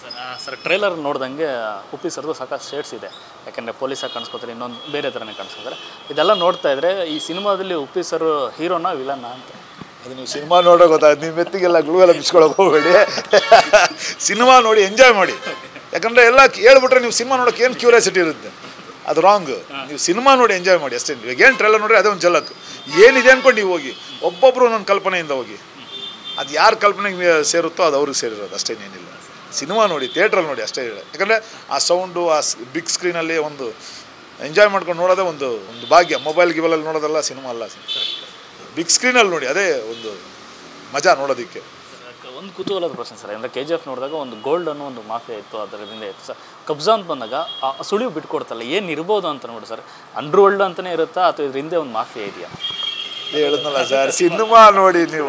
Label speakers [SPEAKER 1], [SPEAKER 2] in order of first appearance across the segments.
[SPEAKER 1] sir trailer ನೋಡ್ದಂಗೆ ಉಪ್ಪಿ ಸರ್ದು ಸಾಕಷ್ಟು ಶೇಡ್ಸ್ ಇದೆ ಯಾಕೆಂದರೆ ಪೊಲೀಸಾಗಿ ಕಾಣಿಸ್ಕೋತಾರೆ ಇನ್ನೊಂದು ಬೇರೆ ಥರನೇ ಕಾಣಿಸ್ಕೋತಾರೆ ಇದೆಲ್ಲ ನೋಡ್ತಾ ಇದ್ರೆ ಈ ಸಿನಿಮಾದಲ್ಲಿ ಉಪ್ಪಿ ಸರ್ ಹೀರೋನ ವಿಲನ್ನ ಅಂತ
[SPEAKER 2] ಅದು ನೀವು ಸಿನಿಮಾ ನೋಡೋ ಗೊತ್ತಾಗುತ್ತೆ ನಿಮ್ಮ ಮೆತ್ತಿಗೆಲ್ಲ ಗ್ಲೂ ಎಲ್ಲ ಬಿಚ್ಕೊಳಕ್ಕೆ ಹೋಗಬೇಡಿ ಸಿನಿಮಾ ನೋಡಿ ಎಂಜಾಯ್ ಮಾಡಿ ಯಾಕಂದರೆ ಎಲ್ಲ ಹೇಳ್ಬಿಟ್ರೆ ನೀವು ಸಿನಿಮಾ ನೋಡೋಕೆ ಏನು ಕ್ಯೂರಿಯಾಸಿಟಿ ಇರುತ್ತೆ ಅದು ರಾಂಗ್ ನೀವು ಸಿನಿಮಾ ನೋಡಿ ಎಂಜಾಯ್ ಮಾಡಿ ಅಷ್ಟೇ ಇವಾಗ ಏನು ಟ್ರೈಲರ್ ನೋಡಿ ಅದೇ ಒಂದು ಜಲಕ್ ಏನಿದೆ ಅಂದ್ಕೊಂಡು ನೀವು ಹೋಗಿ ಒಬ್ಬೊಬ್ಬರು ಒಂದೊಂದು ಕಲ್ಪನೆಯಿಂದ ಹೋಗಿ ಅದು ಯಾರ ಕಲ್ಪನೆಗೆ ಸೇರುತ್ತೋ ಅದು ಅವ್ರಿಗೆ ಸೇರಿರೋದು ಅಷ್ಟೇನೇನಿಲ್ಲ ಸಿನಿಮಾ ನೋಡಿ ಥಿಯೇಟ್ರಲ್ಲಿ ನೋಡಿ ಅಷ್ಟೇ ಯಾಕಂದರೆ ಆ ಸೌಂಡು ಆ ಬಿಗ್ ಸ್ಕ್ರೀನಲ್ಲಿ ಒಂದು ಎಂಜಾಯ್ ಮಾಡ್ಕೊಂಡು ನೋಡೋದೇ ಒಂದು ಒಂದು ಭಾಗ್ಯ ಮೊಬೈಲ್ ಗಿಬಲಲ್ಲಿ ನೋಡೋದಲ್ಲ ಸಿನಿಮಾ ಅಲ್ಲ ಬಿಗ್ ಸ್ಕ್ರೀನಲ್ಲಿ ನೋಡಿ ಅದೇ ಒಂದು ಮಜಾ ನೋಡೋದಕ್ಕೆ
[SPEAKER 1] ಒಂದು ಕುತೂಹಲದ ಪ್ರಶ್ನೆ ಸರ್ ಅಂದರೆ ಕೆ ಜಿ ಎಫ್ ನೋಡಿದಾಗ ಒಂದು ಗೋಲ್ಡ್ ಅನ್ನೋ ಒಂದು ಮಾಫಿಯಾ ಇತ್ತು ಅದರಿಂದ ಇತ್ತು ಸರ್ ಕಬ್ಜಾ ಅಂತ ಬಂದಾಗ ಆ ಸುಳಿವು ಬಿಟ್ಕೊಡ್ತಲ್ಲ ಏನು ಇರ್ಬೋದು ಅಂತ ನೋಡಿ ಸರ್ ಅಂಡರ್ ವರ್ಲ್ಡ್ ಅಂತಲೇ ಇರುತ್ತಾ ಅಥವಾ ಇದ್ರ ಹಿಂದೆ ಒಂದು ಮಾಫಿಯಾ ಇದೆಯಾ
[SPEAKER 2] ಹೇಳಿದ್ನಲ್ಲ ಸರ್ ಸಿನಿಮಾ ನೋಡಿ ನೀವು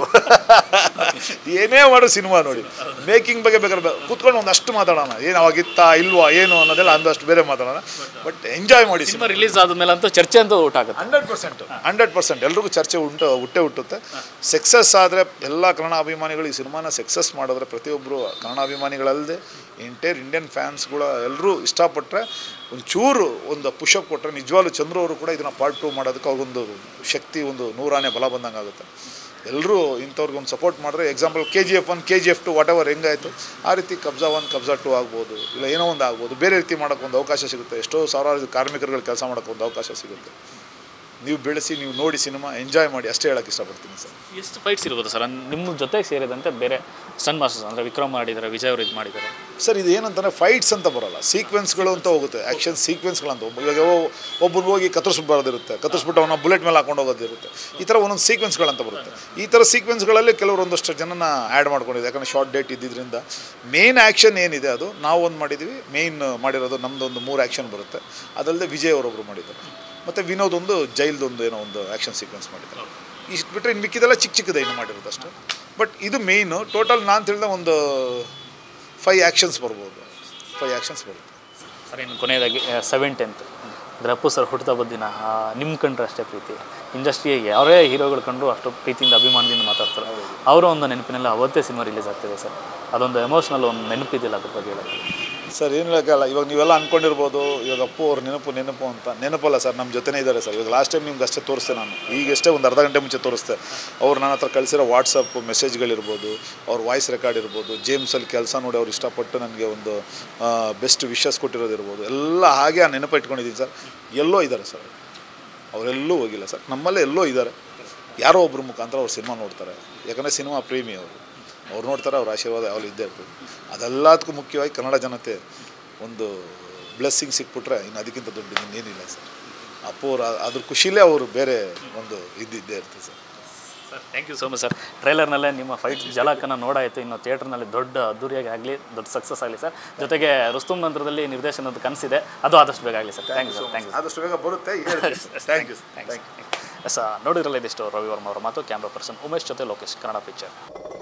[SPEAKER 2] ಏನೇ ಮಾಡು ಸಿನಿಮಾ ನೋಡಿ ಮೇಕಿಂಗ್ ಬಗ್ಗೆ ಬೇಕಾದ್ರೆ ಬೆ- ಕೂತ್ಕೊಂಡು ಒಂದಷ್ಟು ಮಾತಾಡೋಣ ಏನು ಅವಾಗಿತ್ತಾ ಇಲ್ವಾ ಏನು ಅನ್ನೋದೆಲ್ಲ ಒಂದಷ್ಟು ಬೇರೆ ಮಾತಾಡೋಣ ಬಟ್ ಎಂಜಾಯ್ ಮಾಡಿ ಸಿನಿಮಾ
[SPEAKER 1] ಸಿನಿಮಾ ರಿಲೀಸ್ ಆದಮೇಲೆ ಅಂತೂ ಚರ್ಚೆ ಅಂತೂ ಊಟ ಆಗುತ್ತೆ
[SPEAKER 2] ಹಂಡ್ರೆಡ್ ಪರ್ಸೆಂಟ್ ಹಂಡ್ರೆಡ್ ಪರ್ಸೆಂಟ್ ಎಲ್ರಿಗೂ ಚರ್ಚೆ ಉಂಟು ಹುಟ್ಟೆ ಹುಟ್ಟುತ್ತೆ ಸಕ್ಸಸ್ ಆದರೆ ಎಲ್ಲ ಕನ್ನಡ ಅಭಿಮಾನಿಗಳು ಈ ಸಿನಿಮಾನ ಸಕ್ಸಸ್ ಮಾಡಿದ್ರೆ ಪ್ರತಿಯೊಬ್ಬರು ಕನ್ನಡ ಅಭಿಮಾನಿಗಳಲ್ಲದೆ ಎಂಟೈರ್ ಇಂಡಿಯನ್ ಫ್ಯಾನ್ಸ್ಗಳು ಎಲ್ಲರೂ ಇಷ್ಟಪಟ್ಟರೆ ಒಂಚೂರು ಒಂದು ಪುಷಪ್ ಕೊಟ್ಟರೆ ನಿಜವಾಗ್ಲೂ ಚಂದ್ರು ಅವರು ಕೂಡ ಇದನ್ನು ಪಾರ್ಟ್ ಟು ಮಾಡೋದಕ್ಕೆ ಅವ್ರಿಗೊಂದು ಶಕ್ತಿ ಒಂದು ನೂರಾನೇ ಬಲ ಬಂದಂಗೆ ಆಗುತ್ತೆ ಎಲ್ಲರೂ ಇಂಥವ್ರಿಗೆ ಒಂದು ಸಪೋರ್ಟ್ ಮಾಡಿದ್ರೆ example K G F one K G F two whatever ಹೆಂಗಾಯಿತು ಆ ರೀತಿ ಕಬ್ಜಾ ಒನ್ ಕಬ್ಜಾ ಟು ಆಗ್ಬೋದು ಇಲ್ಲ ಏನೋ ಒಂದು ಆಗ್ಬೋದು ಬೇರೆ ರೀತಿ ಮಾಡೋಕ್ಕೆ ಒಂದು ಅವಕಾಶ ಸಿಗುತ್ತೆ ಎಷ್ಟೋ ಸಾವಿರಾರು ಕಾರ್ಮಿಕರುಗಳು ಕೆಲಸ ಮಾಡೋಕ್ಕೆ ಒಂದು ಅವಕಾಶ ಸಿಗುತ್ತೆ ನೀವು ಬೆಳೆಸಿ ನೀವು ನೋಡಿ ಸಿನಿಮಾ ಎಂಜಾಯ್ ಮಾಡಿ ಅಷ್ಟೇ ಹೇಳಕ್ಕೆ ಇಷ್ಟಪಡ್ತೀನಿ ಸರ್
[SPEAKER 1] ಎಷ್ಟು ಫೈಟ್ಸ್ ಇರ್ಬೋದು ಸರ್ ನಿಮ್ಮ ಜೊತೆಗೆ ಸೇರಿದಂತೆ ಬೇರೆ ಸನ್ ಮಾಸ್ಟರ್ಸ್ ಅಂದರೆ ವಿಕ್ರಮ್ ಮಾಡಿದ್ದಾರೆ ವಿಜಯ್ ಅವರು ಇದು ಮಾಡಿದ್ದಾರೆ
[SPEAKER 2] ಸರ್ ಇದು ಏನಂತಂದರೆ ಫೈಟ್ಸ್ ಅಂತ ಬರೋಲ್ಲ ಸೀಕ್ವೆನ್ಸ್ಗಳು ಅಂತ ಹೋಗುತ್ತೆ ಆ್ಯಕ್ಷನ್ ಸೀಕ್ವೆನ್ಸ್ಗಳಂತ ಒಬ್ಬ ಇವಾಗ ಒಬ್ಬನಿಗೆ ಹೋಗಿ ಕತ್ತರಿಸ್ಬಾರ್ದಿರುತ್ತೆ ಕತ್ತರಿಸ್ಬಿಟ್ಟು ಅವನ ಬುಲೆಟ್ ಮೇಲೆ ಹಾಕೊಂಡು ಹೋಗೋದಿರುತ್ತೆ ಈ ಥರ ಒಂದೊಂದು ಸೀಕ್ವೆನ್ಸ್ಗಳಂತ ಬರುತ್ತೆ ಈ ಥರ ಸೀಕ್ವೆನ್ಸ್ಗಳಲ್ಲಿ ಕೆಲವರು ಒಂದಷ್ಟು ಜನನ ಆ್ಯಡ್ ಮಾಡ್ಕೊಂಡಿದೆ ಯಾಕಂದರೆ ಶಾರ್ಟ್ ಡೇಟ್ ಇದ್ದಿದ್ದರಿಂದ ಮೇನ್ ಆ್ಯಕ್ಷನ್ ಏನಿದೆ ಅದು ನಾವು ಒಂದು ಮಾಡಿದ್ದೀವಿ ಮೇಯ್ನ್ ಮಾಡಿರೋದು ನಮ್ಮದು ಒಂದು ಮೂರು ಆ್ಯಕ್ಷನ್ ಬರುತ್ತೆ ಅದಲ್ಲದೆ ವಿಜಯ್ ಅವರೊಬ್ಬರು ಮಾಡಿದ್ದಾರೆ ಮತ್ತು ವಿನೋದ್ ಒಂದು ಜೈಲ್ದೊಂದು ಏನೋ ಒಂದು ಆ್ಯಕ್ಷನ್ ಸೀಕ್ವೆನ್ಸ್ ಮಾಡಿದ್ದಾರೆ ಇಷ್ಟು ಬಿಟ್ಟರೆ ಇನ್ನು ಮಿಕ್ಕಿದೆಲ್ಲ ಚಿಕ್ಕ ಚಿಕ್ಕದೇ ಇನ್ನು ಮಾಡಿರೋದು ಅಷ್ಟೇ ಬಟ್ ಇದು ಮೇಯ್ನು ಟೋಟಲ್ ನಾನು ತಿಳಿದ ಒಂದು ಫೈವ್ ಆ್ಯಕ್ಷನ್ಸ್ ಬರ್ಬೋದು ಫೈವ್ ಆ್ಯಕ್ಷನ್ಸ್ ಬರುತ್ತೆ
[SPEAKER 1] ಸರ್ ಇನ್ನು ಕೊನೆಯದಾಗಿ ಸೆವೆನ್ ಟೆಂತ್ ಅಂದರೆ ಅಪ್ಪು ಸರ್ ಹುಟ್ಟಿದ ಬದ್ದಿನ ನಿಮ್ಮ ಕಂಡ್ರೆ ಅಷ್ಟೇ ಪ್ರೀತಿ ಇಂಡಸ್ಟ್ರಿಗೆ ಯಾರೇ ಹೀರೋಗಳು ಕಂಡು ಅಷ್ಟು ಪ್ರೀತಿಯಿಂದ ಅಭಿಮಾನದಿಂದ ಮಾತಾಡ್ತಾರೆ ಅವರ ಒಂದು ನೆನಪಿನಲ್ಲಿ ಅವತ್ತೇ ಸಿನಿಮಾ ರಿಲೀಸ್ ಆಗ್ತಿದೆ ಸರ್ ಅದೊಂದು ಎಮೋಷ್ನಲ್ ಒಂದು ನೆನಪಿದಿಲ್ಲ ಅದ್ರ ಬಗ್ಗೆ ಹೇಳೋಕ್ಕೆ
[SPEAKER 2] ಸರ್ ಏನು ಹೇಳೋಕ್ಕಲ್ಲ ಇವಾಗ ನೀವೆಲ್ಲ ಅಂದ್ಕೊಂಡಿರ್ಬೋದು ಇವಾಗ ಅಪ್ಪು ಅವ್ರ ನೆನಪು ನೆನಪು ಅಂತ ನೆನಪಲ್ಲ ಸರ್ ನಮ್ಮ ಜೊತೆನೇ ಇದ್ದಾರೆ ಸರ್ ಇವಾಗ ಲಾಸ್ಟ್ ಟೈಮ್ ನಿಮ್ಗೆ ಅಷ್ಟೇ ತೋರಿಸ್ತೆ ನಾನು ಈಗಷ್ಟೇ ಒಂದು ಅರ್ಧ ಗಂಟೆ ಮುಂಚೆ ತೋರಿಸ್ತೆ ಅವ್ರು ನನ್ನ ಹತ್ರ ಕಳಿಸಿರೋ ವಾಟ್ಸಪ್ ಮೆಸೇಜ್ಗಳಿರ್ಬೋದು ಅವ್ರ ವಾಯ್ಸ್ ರೆಕಾರ್ಡ್ ಇರ್ಬೋದು ಜೇಮ್ಸಲ್ಲಿ ಕೆಲಸ ನೋಡಿ ಅವ್ರು ಇಷ್ಟಪಟ್ಟು ನನಗೆ ಒಂದು ಬೆಸ್ಟ್ ವಿಶಸ್ ಕೊಟ್ಟಿರೋದಿರ್ಬೋದು ಎಲ್ಲ ಹಾಗೆ ಆ ನೆನಪು ಇಟ್ಕೊಂಡಿದ್ದೀನಿ ಸರ್ ಎಲ್ಲೋ ಇದ್ದಾರೆ ಸರ್ ಅವರೆಲ್ಲೂ ಹೋಗಿಲ್ಲ ಸರ್ ನಮ್ಮಲ್ಲೇ ಎಲ್ಲೋ ಇದ್ದಾರೆ ಯಾರೋ ಒಬ್ಬರ ಮುಖಾಂತರ ಅವ್ರು ಸಿನಿಮಾ ನೋಡ್ತಾರೆ ಯಾಕಂದರೆ ಸಿನಿಮಾ ಪ್ರೇಮಿ ಅವರು ಅವ್ರು ನೋಡ್ತಾರೆ ಅವ್ರ ಆಶೀರ್ವಾದ ಯಾವಾಗಲೂ ಇದ್ದೇ ಇರ್ತದೆ ಅದೆಲ್ಲದಕ್ಕೂ ಮುಖ್ಯವಾಗಿ ಕನ್ನಡ ಜನತೆ ಒಂದು ಬ್ಲೆಸ್ಸಿಂಗ್ ಸಿಕ್ಬಿಟ್ರೆ ಇನ್ನು ಅದಕ್ಕಿಂತ ದೊಡ್ಡ ಇನ್ನೇನಿಲ್ಲ ಸರ್ ಅಪ್ಪು ಅವ್ರು ಆ- ಅದ್ರ ಖುಷಿಲೇ ಅವರು ಬೇರೆ ಒಂದು ಇದ್ದಿದ್ದೇ ಇರ್ತದೆ sir
[SPEAKER 1] sir thank you so much sir ಟ್ರೈಲರ್ನಲ್ಲೇ ನಿಮ್ಮ ಫೈಟ್ ಜಲಕನ ನೋಡಾಯಿತು ಇನ್ನು ಥಿಯೇಟ್ರ್ನಲ್ಲಿ ದೊಡ್ಡ ಅದ್ದೂರಿಯಾಗಿ ಆಗಲಿ ದೊಡ್ಡ ಸಕ್ಸಸ್ ಆಗಲಿ ಸರ್ ಜೊತೆಗೆ ರುಸ್ತುಮ್ ನಂತರದಲ್ಲಿ ನಿರ್ದೇಶನದ ಕನಸಿದೆ ಅದು ಆದಷ್ಟು ಬೇಗ ಆಗಲಿ sir thank you sir thank you
[SPEAKER 2] ಆದಷ್ಟು ಬೇಗ ಬರುತ್ತೆ thank you thank you
[SPEAKER 1] yes ನೋಡಿದ್ರಲ್ಲ ಇದಿಷ್ಟು ರವಿ ವರ್ಮ ಅವರ ಮಾತು ಕ್ಯಾಮ್ರಾ ಪರ್ಸನ್ ಉಮೇಶ್ ಜೊತೆ ಲೋಕೇಶ್ ಕನ್ನಡ ಪಿಕ್ಚರ್